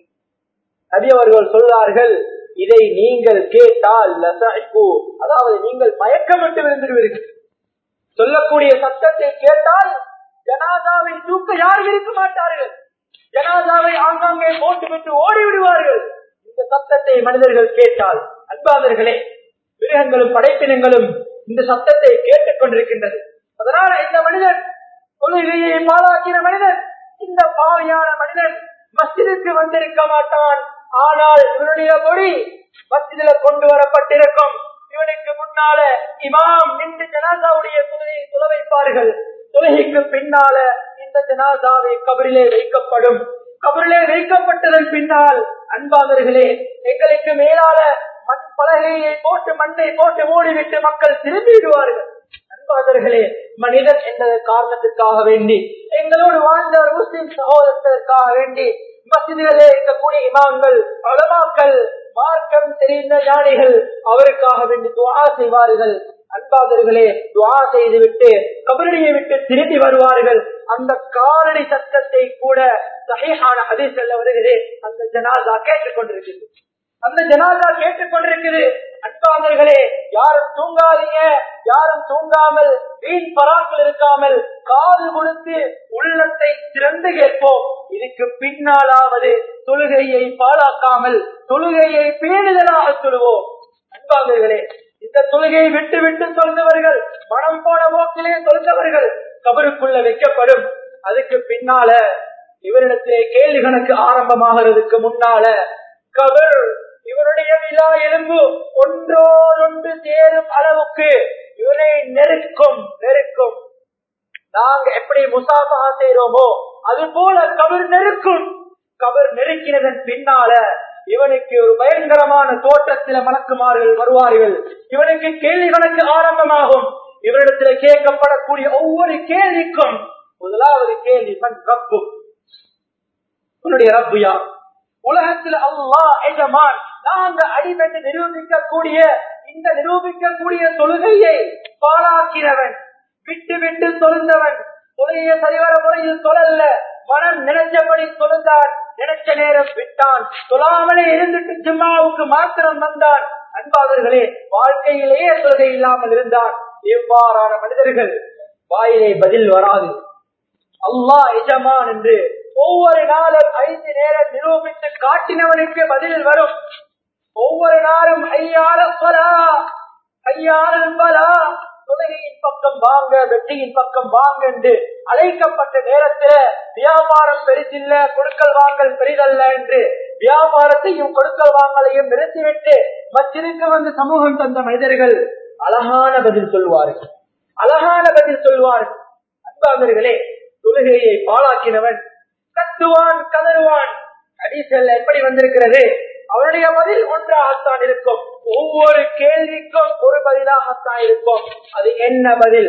நபி அவர்கள் சொல்றார்கள் இதை நீங்கள் கேட்டால் லசைக்கு அதாவது நீங்கள் மயக்கமிட்டு விழுந்துடுவீர்கள் சொல்லக்கூடிய சத்தத்தை கேட்டால் ஜனாதாவை தூக்க யாரும் இருக்க மாட்டார்கள் ஜனாதாவை ஆங்காங்கே போட்டுவிட்டு ஓடி விடுவார்கள் இந்த சத்தத்தை மனிதர்கள் கேட்டால் அன்பாதர்களே மிருகங்களும் படைப்பினங்களும் இந்த சத்தத்தை கேட்டுக் கொண்டிருக்கின்றது அதனால இந்த மனிதன் கொள்கையை பாழாக்கின மனிதன் இந்த பாவையான மனிதன் மஸ்ஜிதுக்கு வந்திருக்க மாட்டான் ஆனால் இவனுடைய மொழி மஸ்ஜிதுல கொண்டு வரப்பட்டிருக்கும் இவனுக்கு முன்னால இமாம் நின்று ஜனாதாவுடைய தொழுகையை தொலை வைப்பார்கள் தொழுகைக்கு பின்னால இந்த ஜனாதாவை கபரிலே வைக்கப்படும் கபரிலே வைக்கப்பட்டதன் பின்னால் அன்பாதர்களே எங்களுக்கு மேலால மண் பலகையை போட்டு மண்ணை போட்டு மூடிவிட்டு மக்கள் திரும்பிடுவார்கள் அன்பாதர்களே மனிதன் என்ற காரணத்திற்காக வேண்டி எங்களோடு வாழ்ந்த ஒரு முஸ்லிம் சகோதரத்திற்காக வேண்டி மசிதிகளே இருக்கக்கூடிய இமாம்கள் அலமாக்கள் மார்க்கம் தெரிந்த ஞானிகள் அவருக்காக வேண்டி துவா செய்வார்கள் அன்பாதர்களே துவா செய்துவிட்டு கபரடியை விட்டு திரும்பி வருவார்கள் அந்த காலடி சத்தத்தை கூட சகையான அதே செல்ல வருகிறே அந்த ஜனாதா கேட்டுக் கொண்டிருக்கிறது அந்த ஜனாதா கேட்டுக் கொண்டிருக்குது அன்பாதர்களே யாரும் தூங்காதீங்க யாரும் தூங்காமல் வீண் பராக்கள் இருக்காமல் காது கொடுத்து உள்ளத்தை திறந்து கேட்போம் இதுக்கு பின்னாலாவது தொழுகையை பாழாக்காமல் தொழுகையை பேணுதலாக சொல்லுவோம் அன்பாதர்களே இந்த தொழுகையை விட்டு விட்டு சொல்ந்தவர்கள் மனம் போன போக்கிலே சொல்ந்தவர்கள் கபருக்குள்ள வைக்கப்படும் அதுக்கு பின்னால இவரிடத்திலே கேள்வி கணக்கு ஆரம்பமாகிறதுக்கு முன்னால கபர் இவருடைய விழா எலும்பு ஒன்றோடொன்று சேரும் அளவுக்கு இவரை நெருக்கும் நெருக்கும் நாங்க எப்படி முசாபா செய்யறோமோ அது போல கபர் நெருக்கும் கபர் நெருக்கினதன் பின்னால இவனுக்கு ஒரு பயங்கரமான தோட்டத்தில மணக்குமார்கள் வருவார்கள் இவனுக்கு கேள்வி கணக்கு ஆரம்பமாகும் இவரிடத்துல கேட்கப்படக்கூடிய ஒவ்வொரு கேள்விக்கும் முதலாவது கேள்வி மண் ரப்பு உன்னுடைய ரப்பு யார் உலகத்தில் அல்லா எஜமான் நாங்க அடிபட்டு நிரூபிக்கக்கூடிய இந்த நிரூபிக்கக்கூடிய தொழுகையை பாழாக்கிறவன் விட்டு விட்டு தொழுந்தவன் தொழுகைய சரிவர முறையில் தொழல்ல மனம் நினைச்சபடி தொழுந்தான் நினைச்ச நேரம் விட்டான் தொழாமலே இருந்துட்டு ஜிம்மாவுக்கு மாத்திரம் வந்தான் அன்பாதர்களே வாழ்க்கையிலேயே தொழுகை இல்லாமல் இருந்தான் எவ்வாறான மனிதர்கள் வாயிலே பதில் வராது அல்லாஹ் எஜமான் என்று ஒவ்வொரு நாளும் ஐந்து நேரம் நிரூபித்து காட்டினவனுக்கு பதில் வரும் ஒவ்வொரு நாளும் ஐயார பலா ஐயார பலா தொழுகையின் பக்கம் வாங்க வெற்றியின் பக்கம் வாங்க என்று அழைக்கப்பட்ட நேரத்தில் வியாபாரம் பெரிசில்ல கொடுக்கல் வாங்கல் பெரிதல்ல என்று வியாபாரத்தையும் கொடுக்கல் வாங்கலையும் நிறுத்திவிட்டு மச்சிற்கு வந்து சமூகம் தந்த மனிதர்கள் அழகான பதில் சொல்வார்கள் அழகான பதில் சொல்வார்கள் அன்பாந்தர்களே தொழுகையை பாழாக்கினவன் கத்துவான் கதறுவான் அடிசல் எப்படி வந்திருக்கிறது அவருடைய பதில் ஒன்றாகத்தான் இருக்கும் ஒவ்வொரு கேள்விக்கும் ஒரு பதிலாகத்தான் இருக்கும் அது என்ன பதில்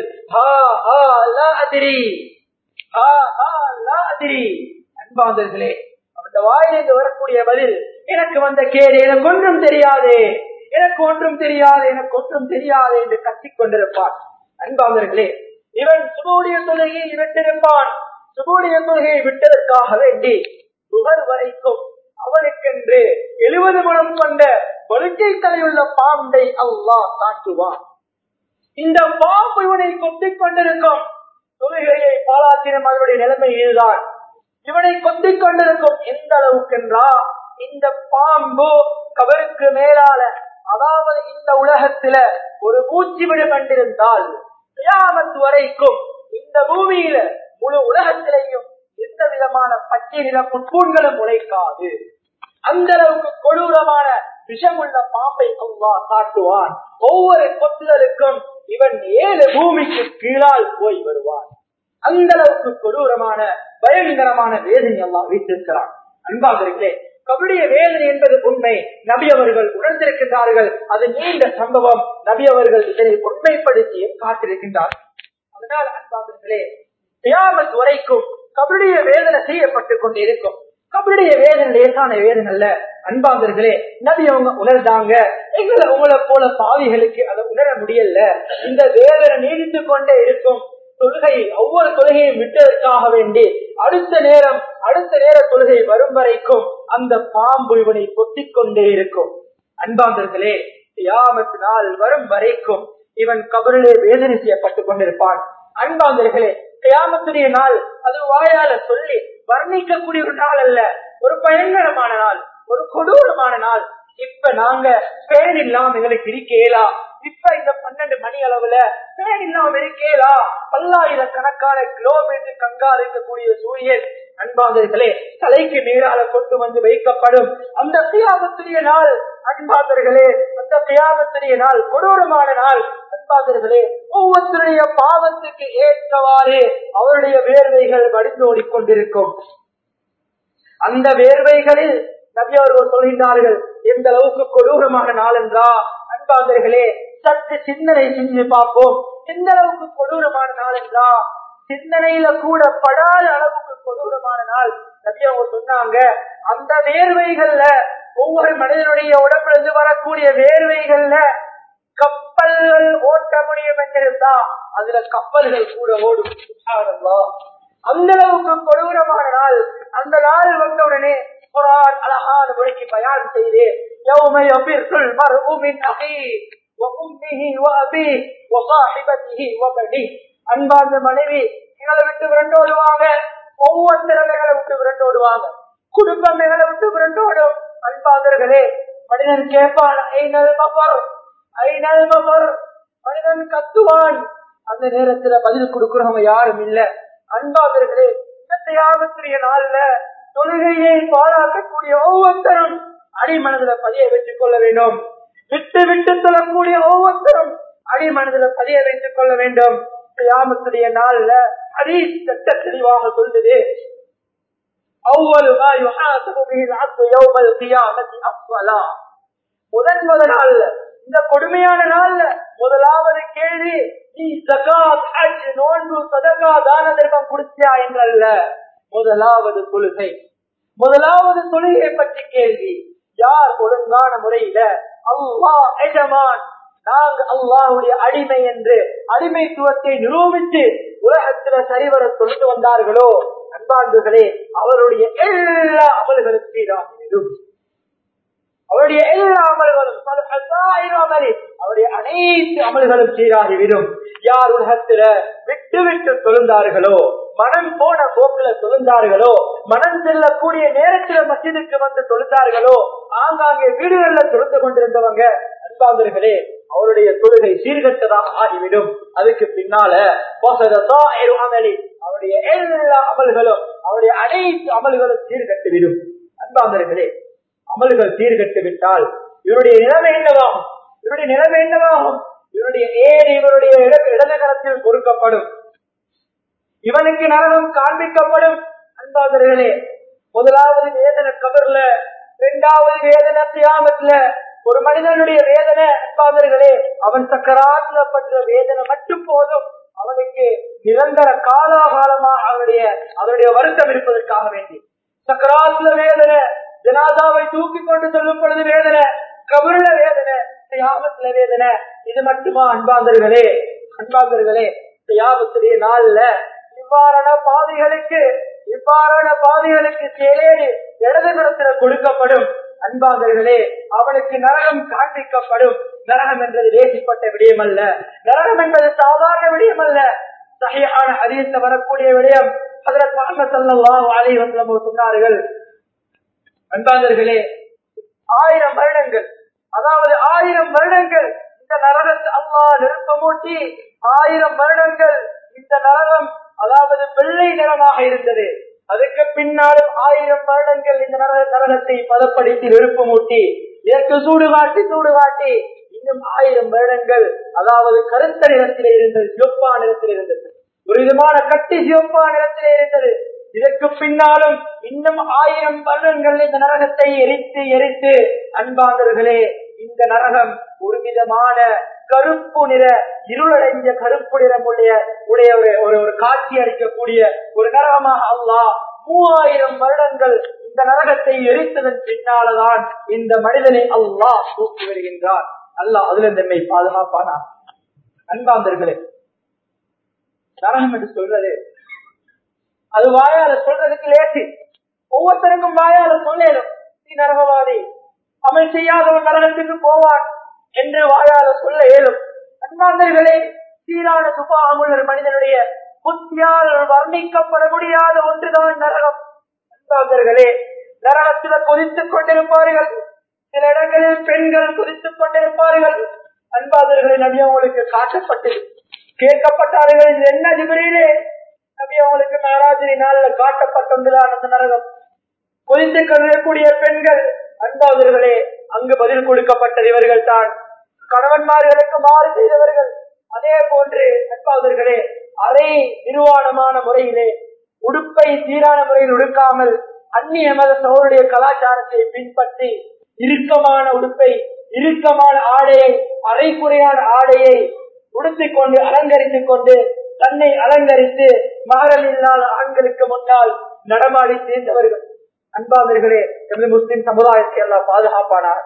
அன்பாந்தர்களே அந்த வாயிலிருந்து வரக்கூடிய பதில் எனக்கு வந்த கேள்வி எனக்கு ஒன்றும் தெரியாதே எனக்கு ஒன்றும் தெரியாது எனக்கு ஒன்றும் தெரியாது என்று கத்திக் கொண்டிருப்பான் அன்பாந்தர்களே இவன் சுபூடிய தொழுகையை விட்டிருப்பான் சுபூடிய தொழுகையை விட்டதற்காக வேண்டி புகழ் வரைக்கும் அவனுக்கென்று எழுபது குணம் கொண்ட வலுக்கை தலையுள்ள பாம்பை அல்லாஹ் காட்டுவான் இந்த பாம்பு இவனை கொத்திக் கொண்டிருக்கும் தொழுகையை பாலாத்தினம் அவருடைய நிலைமை இதுதான் இவனை கொத்திக் கொண்டிருக்கும் எந்த அளவுக்கு என்றா இந்த பாம்பு கபருக்கு மேலால அதாவது இந்த உலகத்தில ஒரு மூச்சு விடு கண்டிருந்தால் கியாமத் வரைக்கும் இந்த பூமியில முழு உலகத்திலேயும் எந்த விதமான பச்சை நிற புட்பூன்களும் உழைக்காது அந்த அளவுக்கு கொடூரமான விஷமுள்ள பாம்பை அல்லா காட்டுவான் ஒவ்வொரு கொத்துதலுக்கும் இவன் ஏழு பூமிக்கு கீழால் போய் வருவான் அந்த அளவுக்கு கொடூரமான பயங்கரமான வேதனை எல்லாம் வைத்திருக்கிறான் அன்பாகிறீர்களே கபடிய வேதனை என்பது உண்மை நபி அவர்கள் உணர்ந்திருக்கின்றார்கள் அது நீண்ட சம்பவம் நபி அவர்கள் இதனை உண்மைப்படுத்தி காட்டிருக்கின்றார் அதனால் அன்பாகிறீர்களே தியாமத் வரைக்கும் கபடிய வேதனை செய்யப்பட்டுக் கொண்டிருக்கும் கபடிய வேதனை லேசான வேதனை அல்ல அன்பாந்தர்களே நபி அவங்க உணர்ந்தாங்க எங்களை உங்களை போல பாவிகளுக்கு அதை உணர முடியல இந்த வேதனை நீடித்துக் கொண்டே இருக்கும் தொழுகை ஒவ்வொரு தொழுகையும் விட்டதற்காக வேண்டி அடுத்த நேரம் அடுத்த நேர தொழுகை வரும் வரைக்கும் அந்த பாம்பு இவனை கொத்திக் கொண்டே இருக்கும் அன்பாந்தர்களே யாமத்து நாள் வரும் வரைக்கும் இவன் கபரிலே வேதனை செய்யப்பட்டுக் கொண்டிருப்பான் அன்பாந்தர்களே கியாமத்துடைய நாள் அது வாயால சொல்லி வர்ணிக்கக்கூடிய ஒரு நாள் அல்ல ஒரு பயங்கரமான நாள் ஒரு கொடூரமான நாள் இப்ப நாங்க பேர் இல்லாம எங்களுக்கு இருக்கேலா இப்ப இந்த பன்னெண்டு மணி அளவுல பேர் இல்லாம இருக்கேலா பல்லாயிரக்கணக்கான கிலோமீட்டர் கங்கால் இருக்கக்கூடிய சூரியன் அன்பாந்தர்களே தலைக்கு நீரால கொண்டு வந்து வைக்கப்படும் அந்த கியாமத்துடைய நாள் அன்பாந்தர்களே அந்த கியாமத்துடைய நாள் கொடூரமான நாள் அன்பாந்தர்களே ஒவ்வொருத்தருடைய பாவத்துக்கு ஏற்றவாறு அவருடைய வேர்வைகள் வடிந்தோடிக் கொண்டிருக்கும் அந்த வேர்வைகளில் நபி அவர்கள் சொல்கின்றார்கள் எந்த அளவுக்கு கொடூரமான நாள் என்றா அன்பாந்தர்களே சற்று சிந்தனை செஞ்சு பார்ப்போம் எந்த அளவுக்கு கொடூரமான நாள் என்றா சிந்தனையில கூட படாத அளவுக்கு கொடூரமான நாள் நபி அவங்க சொன்னாங்க அந்த வேர்வைகள்ல ஒவ்வொரு மனிதனுடைய உடம்பிலிருந்து வரக்கூடிய வேர்வைகள்ல கப்பல்கள் ஓட்ட முடியும் என்றிருந்தா அதுல கப்பல்கள் கூட ஓடும் சுப்ஹானல்லாஹ். அந்த அளவுக்கு கொடூரமான நாள் அந்த நாள் வந்தவுடனே குரான் அழகான முறைக்கு பயான் செய்து يوم يفر المرء من أخيه وأمه وأبيه وصاحبته وبنيه அன்பார்ந்த மனைவி எங்களை விட்டு விரண்டோடுவாங்க ஒவ்வொருத்தரும் எங்களை விட்டு விரண்டோடுவாங்க குடும்பம் எங்களை விட்டு விரண்டோடும் அன்பாதர்களே மனிதன் கேட்பான் ஐநல் மபர் ஐநல் மபர் மனிதன் கத்துவான் அந்த நேரத்துல பதில் கொடுக்கிறவங்க யாரும் இல்ல அன்பாதர்களே இந்த தியாகத்துடைய நாள்ல தொழுகையை பாராட்டக்கூடிய ஒவ்வொருத்தரும் அடிமனதுல பதிய வைத்துக் கொள்ள வேண்டும் விட்டு விட்டு சொல்லக்கூடிய ஒவ்வொருத்தரும் அடிமனதுல பதிய வைத்துக் கொள்ள வேண்டும் கியாமத்துடைய நாள்ல ஹதீஸ் சட்ட தெளிவாக சொல்லுது அவ்வளவு ما يحاسب به العبد يوم القيامة الصلاة முதன் முதல் நாள்ல இந்த கொடுமையான நாள்ல முதலாவது கேள்வி நீ ஜகாத் ஹஜ் நோன்பு சதகா தான தர்மம் குடிச்சியா என்றல்ல முதலாவது தொழுகை முதலாவது தொழுகை பற்றி கேள்வி யார் ஒழுங்கான முறையில அல்லாஹ் எஜமான் நாங்க அல்லாஹுடைய அடிமை என்று அடிமைத்துவத்தை நிரூபித்து உலகத்துல சரிவர தொழுது வந்தார்களோ அன்பாண்டுகளே அவருடைய எல்லா அமல்களும் சீராகிவிடும் அவருடைய எல்லா அமல்களும் அமலி அவருடைய அனைத்து அமல்களும் சீராகிவிடும் யார் உலகத்துல விட்டு விட்டு தொழுந்தார்களோ மனம் போன போக்குல தொழுந்தார்களோ மனம் செல்லக்கூடிய நேரத்துல மசிதுக்கு வந்து தொழுந்தார்களோ ஆங்காங்கே வீடுகள்ல தொழுந்து கொண்டிருந்தவங்க அன்பாந்தர்களே அவருடைய தொழுகை சீர்கட்டதாக ஆகிவிடும் அதுக்கு பின்னால அமலி அவருடைய எல்லா அமல்களும் அவருடைய அனைத்து அமல்களும் சீர்கட்டுவிடும் அன்பாந்தர்களே அமல்கள் சீர்கட்டு விட்டால் இவருடைய நிலைமை என்னவாகும் இவருடைய நிலைமை என்னவாகும் இவருடைய ஏன் இவருடைய இடநகரத்தில் கொடுக்கப்படும் இவனுக்கு நரகம் காண்பிக்கப்படும் அன்பாதர்களே முதலாவது வேதனை கபர்ல இரண்டாவது வேதனை தியாமத்துல ஒரு மனிதனுடைய வேதனை அன்பாதர்களே அவன் சக்கராத்துல பற்ற வேதனை மட்டும் போதும் அவனுக்கு நிரந்தர காலாகாலமாக அவருடைய அவருடைய வருத்தம் இருப்பதற்காக வேண்டி சக்கராத்துல வேதனை ஜனாதாவை தூக்கி கொண்டு செல்லும் பொழுது வேதனை கபருள வேதனை தியாகத்துல வேதனை இது மட்டுமா அன்பாந்தர்களே அன்பாந்தர்களே தியாகத்துடைய நாள்ல இவ்வாறான பாதைகளுக்கு இவ்வாறான பாதைகளுக்கு சேலேறி இடதுபுறத்துல கொடுக்கப்படும் அன்பாந்தர்களே அவனுக்கு நரகம் காண்பிக்கப்படும் நரகம் என்பது லேசிப்பட்ட விடயம் அல்ல நரகம் என்பது சாதாரண விடயம் அல்ல சகையான ஹரியத்தில் வரக்கூடிய விடயம் அதற்கு முகமது சல்லாஹ் அலி வசலம் சொன்னார்கள் அன்பாந்தர்களே ஆயிரம் வருடங்கள் அதாவது ஆயிரம் வருடங்கள் இந்த நரகத்தை அல்லா நெருப்பமூட்டி ஆயிரம் வருடங்கள் இந்த நரகம் அதாவது வெள்ளை நிறமாக இருந்தது அதுக்கு பின்னாலும் ஆயிரம் வருடங்கள் இந்த நரக நரகத்தை பதப்படுத்தி நெருப்பமூட்டி இதற்கு சூடு காட்டி சூடு காட்டி இன்னும் ஆயிரம் வருடங்கள் அதாவது கருத்த நிறத்திலே இருந்தது சிவப்பா நிறத்தில் இருந்தது ஒரு விதமான கட்டி சிவப்பா நிறத்திலே இருந்தது இதற்கு பின்னாலும் இன்னும் ஆயிரம் வருடங்கள் இந்த நரகத்தை எரித்து எரித்து அன்பாந்தர்களே இந்த நரகம் ஒரு விதமான கருப்பு நிற இருளடைஞ்ச கருப்பு நிறம் உடைய உடைய ஒரு ஒரு ஒரு காட்சி அளிக்கக்கூடிய ஒரு நரகமாக அல்லாஹ் மூவாயிரம் வருடங்கள் இந்த நரகத்தை எரித்ததன் பின்னால்தான் இந்த மனிதனை அல்லாஹ் தூக்கி வருகின்றார் அல்லாஹ் அதுல நம்மை பாதுகாப்பானா அன்பாந்தர்களே நரகம் என்று சொல்றது அது வாயால சொல்றதுக்கு லேசி ஒவ்வொருத்தருக்கும் வாயால சொல்லேனும் நீ நரகவாதி அமல் செய்யாதவன் நரகத்துக்கு போவான் என்று வாயால சொல்ல இயலும் அன்பாந்தர்களே சீரான சுபாகமுள்ள ஒரு மனிதனுடைய புத்தியால் வர்ணிக்கப்பட முடியாத ஒன்றுதான் நரகம் அன்பாந்தர்களே நரகத்தில கொதித்துக் கொண்டிருப்பார்கள் சில இடங்களில் பெண்கள் கொதித்துக் கொண்டிருப்பார்கள் அன்பாதர்களை நபி அவங்களுக்கு காட்டப்பட்டது கேட்கப்பட்டார்கள் இது என்ன ஜிபரியிலே நபி அவங்களுக்கு நாராஜினி நாள்ல காட்டப்பட்டதுதான் அந்த நரகம் கொதித்து கருதக்கூடிய பெண்கள் அன்பாதர்களே அங்கு பதில் கொடுக்கப்பட்டது இவர்கள் தான் கணவன்மார்களுக்கு மாறு செய்தவர்கள் அதே போன்று அன்பாதர்களே அரை நிர்வாணமான முறையிலே உடுப்பை சீரான முறையில் உடுக்காமல் அந்நிய மத சோருடைய கலாச்சாரத்தை பின்பற்றி இறுக்கமான உடுப்பை இறுக்கமான ஆடையை அரைக்குறையான ஆடையை உடுத்திக் கொண்டு அலங்கரித்துக் கொண்டு தன்னை அலங்கரித்து மகரம் இல்லாத ஆண்களுக்கு முன்னால் நடமாடி சேர்ந்தவர்கள் அன்பாந்தர்களே எமது முஸ்லிம் சமுதாயத்தை எல்லாம் பாதுகாப்பானார்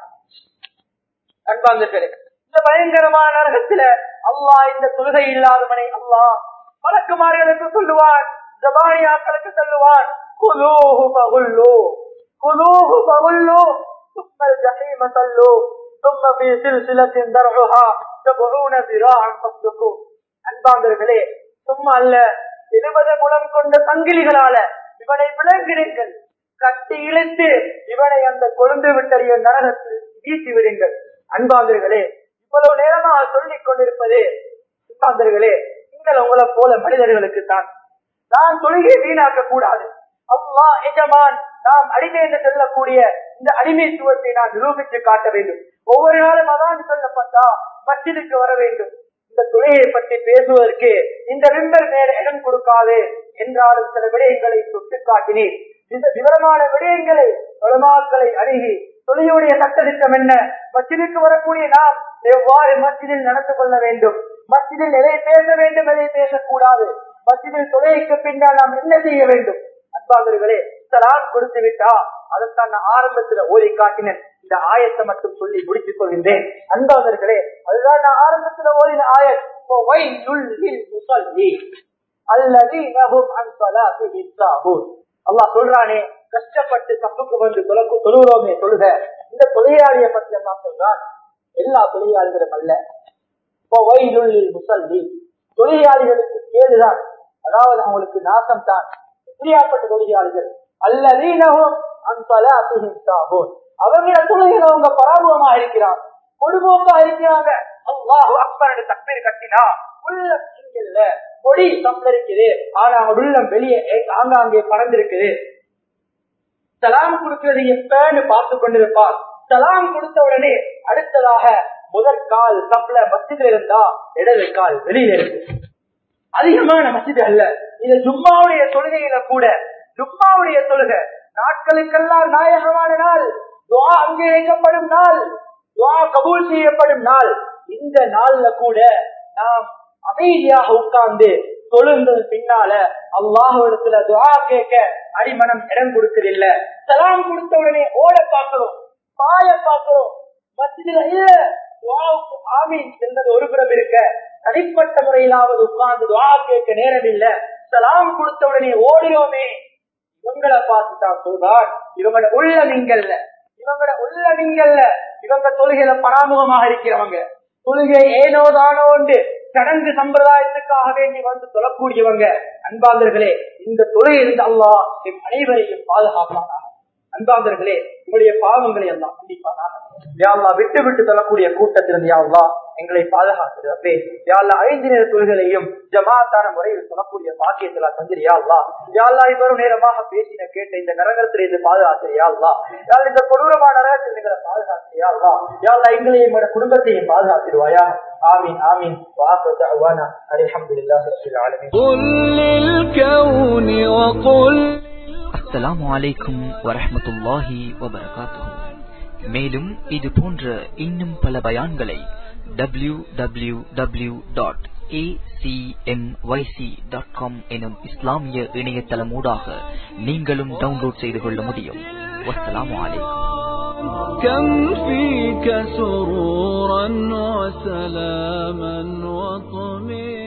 அன்பாந்தர்களே இந்த பயங்கரமான நரகத்துல அல்லாஹ் இந்த தொழுகை இல்லாதவனை அல்லாஹ் மலக்குமார்களுக்கு சொல்லுவான் ஜபானியாக்களுக்கு சொல்லுவான் குலூஹு பகுல்லு குலூஹு பகுல்லு சும்மல் ஜஹீம சல்லு ثم في سلسلة درعها سبعون ذراعا فاسلكوه அன்பாந்தர்களே சும்மா அல்ல இருபது முலம் கொண்ட சங்கிலிகளால இவனை விளங்குகிறீர்கள் கட்டி இழுத்து இவனை அந்த கொழுந்து விட்டறிய நரகத்தில் வீசி விடுங்கள் அன்பாந்தர்களே இவ்வளவு நேரமா சொல்லிக் கொண்டிருப்பது அன்பாந்தர்களே நீங்கள் உங்களை போல மனிதர்களுக்கு தான் நான் தொழுகை வீணாக்க கூடாது அல்லா எஜமான் நாம் அடிமை என்று சொல்லக்கூடிய இந்த அடிமைத்துவத்தை நான் நிரூபித்து காட்ட வேண்டும் ஒவ்வொரு நாளும் அதான் சொல்லப்பட்டா மஸ்ஜிதுக்கு வர வேண்டும் இந்த தொழிலை பற்றி பேசுவதற்கு இந்த விம்பர் மேல இடம் கொடுக்காது என்றாலும் சில விடயங்களை சுட்டு காட்டினேன் இந்த விவரமான விடயங்களை வளமாக்களை அணுகி தொழிலுடைய சட்டத்திட்டம் என்ன மஸ்ஜிதுக்கு வரக்கூடிய நாம் எவ்வாறு மஸ்ஜிதில் நடந்து கொள்ள வேண்டும் மஸ்ஜிதில் எதை பேச வேண்டும் எதை பேசக்கூடாது மஸ்ஜிதில் தொழிலுக்கு பின்னால் நாம் என்ன செய்ய வேண்டும் அன்பாளர்களே சலாம் கொடுத்து விட்டா அதைத்தான் நான் ஆரம்பத்துல ஓதி காட்டினேன் இந்த ஆயத்தை மட்டும் சொல்லி முடித்துக் கொள்கின்றேன் அன்பாளர்களே அதுதான் நான் ஆரம்பத்துல ஓதின ஆயத் அல்லாஹ் சொல்றானே கஷ்டப்பட்டு தப்புக்கு வந்து தொலைக்கு தொழுகிறோமே தொழுக இந்த தொழிலாளிய பத்தி எல்லாம் சொல்றான் எல்லா தொழிலாளிகளும் அல்ல முசல்லி தொழிலாளிகளுக்கு கேடுதான் அதாவது அவங்களுக்கு நாசம் தான் பிரியாப்பட்ட தொழிலாளிகள் அல்லதீனவும் அவங்கள தொழில்கள் அவங்க பராபவமா இருக்கிறாங்க கொடுபோக்கா இருக்கிறாங்க அல்லாஹு அக்பர் தப்பீர் கட்டினா உள்ளம் இங்கல்ல மொழி தப்புல இருக்குது ஆனா அவங்க உள்ளம் வெளியே ஆங்காங்கே பறந்திருக்குது சலாம் கொடுக்கிறது எப்பன்னு பார்த்து கொண்டிருப்பார் சலாம் கொடுத்த உடனே அடுத்ததாக முதல் கால் தப்புல மசிதில் இருந்தா இடது கால் வெளியில இருக்கு அதிகமான மசிது அல்ல இது ஜும்மாவுடைய தொழுகையில கூட ஜும்மாவுடைய தொழுகை நாட்களுக்கெல்லாம் நாயகமான நாள் துவா அங்கீகரிக்கப்படும் நாள் துவா கபூல் செய்யப்படும் நாள் இந்த நாள்ல கூட நாம் அமைதியாக உட்கார்ந்து தொழுந்தது பின்னால அல்லாஹிடத்துல துவா கேட்க அடிமனம் இடம் கொடுக்கறதில்ல சலாம் கொடுத்த உடனே ஓட பார்க்கிறோம் பாய பார்க்கிறோம் மத்தியில இல்ல துவாவுக்கு ஆமீன் என்பது ஒரு புறம் இருக்க தனிப்பட்ட முறையிலாவது உட்கார்ந்து துவா கேட்க நேரம் இல்ல சலாம் கொடுத்த உடனே ஓடுறோமே இவங்களை பார்த்து தான் சொல்றான் இவங்களோட உள்ள நீங்கல்ல இவங்களோட உள்ள நீங்கல்ல இவங்க தொழுகையில பராமுகமாக இருக்கிறவங்க தொழுகை ஏனோ தானோ உண்டு சடங்கு சம்பிரதாயத்துக்காக வேண்டி வந்து தொழக்கூடியவங்க அன்பாந்தர்களே இந்த தொழுகை இருந்து அல்லா எம் அனைவரையும் பாதுகாப்பானாக அன்பாந்தர்களே உங்களுடைய பாவங்களை எல்லாம் கண்டிப்பானாக யாழ்லா விட்டு விட்டு தொழக்கூடிய கூட்டத்திலிருந்து யாழ்லா எங்களை பாதுகாக்கிறப்பே யாழ்லா ஐந்து நேர தொழில்களையும் ஜமாத்தான முறையில் சொல்லக்கூடிய பாக்கியத்துல தந்திரியா அல்லா யாழ்லா இவரும் நேரமாக பேசின கேட்ட இந்த நரகத்தில் இருந்து பாதுகாக்கிறியா அல்லா யாழ் இந்த கொடூரமான நரகத்தில் எங்களை பாதுகாக்கிறியா அல்லா யாழ்லா எங்களையும் எங்களோட குடும்பத்தையும் பாதுகாத்திடுவாயா ஆமீன் ஆமீன் வாசல் دعوانا الحمد لله رب العالمين قل للكون وقل அஸ்ஸலாமு அலைக்கும் வரஹ்மத்துல்லாஹி வபரகாத்துஹு மேலும் இது போன்ற இன்னும் பல பயான்களை W W W dot dot com எனும் இஸ்லாமிய இணையதளமூடாக நீங்களும் டவுன்லோட் செய்து கொள்ள முடியும் வஸ்ஸலாமு அலைக்கும் كم فيك سرورا وسلاما وطمئنا